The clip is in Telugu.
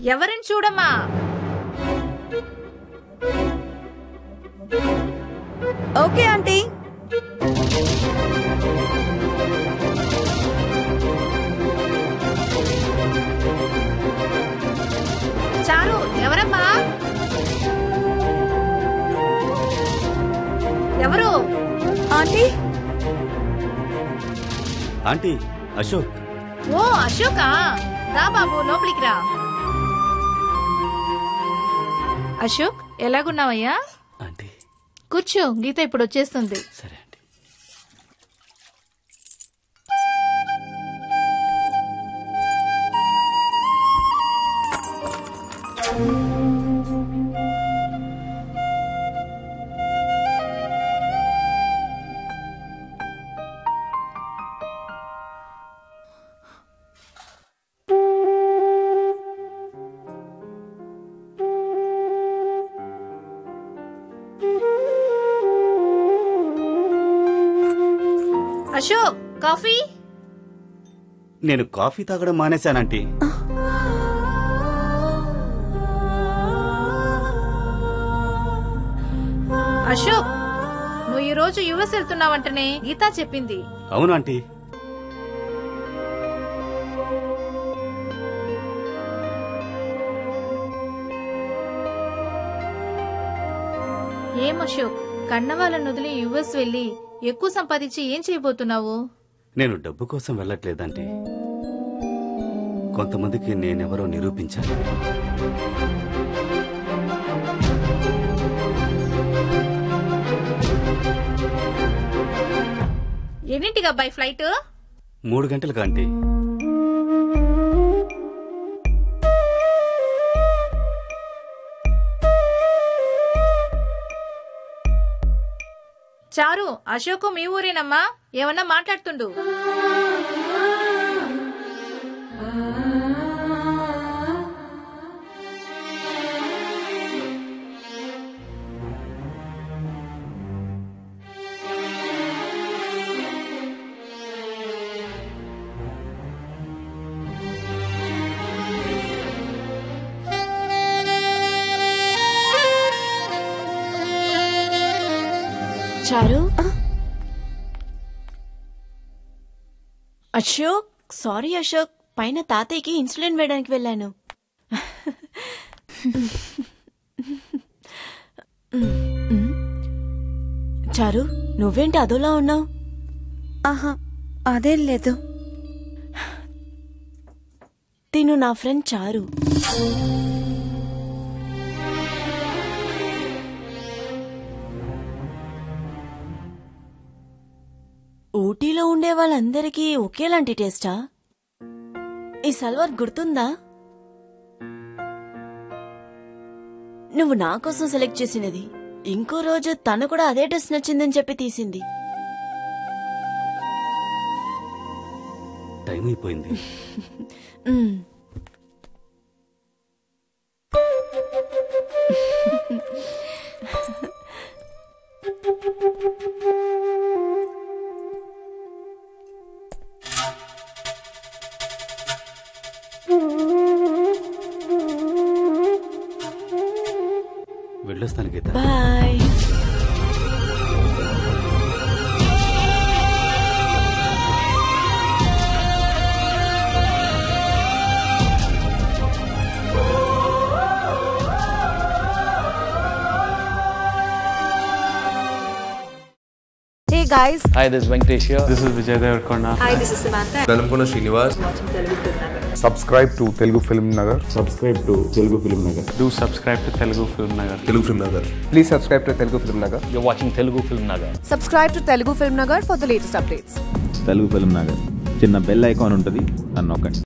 ఎవరిని చూడమ్మా ఓకే ఆంటీ చారు ఎవరమ్మా ఎవరు ఆంటీ ఆంటీ అశోక్ ఓ అశోకా రా బాబు లోపలికి రా అశోక్ ఎలాగున్నావయ్యా ఆంటీ కూర్చో గీత ఇప్పుడు వచ్చేస్తుంది సరే ఆంటీ అశోక్ కాఫీ నేను కాఫీ తాగడం మానేశానంటీ అశోక్ నువ్వు ఈ రోజు యుఎస్ వెళ్తున్నావంటనే గీత చెప్పింది అవును ఆంటీ ఏం అశోక్ కన్న వాళ్ళని వదిలి యుఎస్ వెళ్ళి ఎక్కువ సంపాదించి ఏం చేయబోతున్నావు నేను డబ్బు కోసం వెళ్ళట్లేదంటే కొంతమందికి నేనెవరో నిరూపించాలి ఎన్నింటికి అబ్బాయి ఫ్లైట్ మూడు గంటలకు ఆంటీ చారు అశోక్ మీ ఊరేనమ్మా ఏమన్నా మాట్లాడుతుండు చారు అశోక్ సారీ అశోక్ పైన తాతయ్యకి ఇన్సులిన్ వేయడానికి వెళ్ళాను చారు నువ్వేంటి అదోలా ఉన్నావు ఆహా అదేం లేదు తిను నా ఫ్రెండ్ చారు ఊటీలో ఉండే వాళ్ళందరికీ ఒకేలాంటి టేస్టా ఈ సల్వార్ గుర్తుందా నువ్వు నా కోసం సెలెక్ట్ చేసినది ఇంకో రోజు తను కూడా అదే డ్రెస్ నచ్చిందని చెప్పి తీసింది టైం అయిపోయింది మ్. వెళ్ళొస్తాను Geetha bye hey guys Hi, this is Venkatesh here. This is Vijay Devarkonda. Velankonda Srinivas subscribe to Telugu Film Nagar. Subscribe to Telugu Film Nagar Do subscribe to Telugu Film Nagar. Telugu Film Nagar Please subscribe to Telugu Film Nagar. You're watching Telugu Film Nagar. Subscribe to Telugu Film Nagar for the latest updates Telugu Film Nagar చిన్న బెల్ ఐకాన్ ఉంటుంది అని నొక్కండి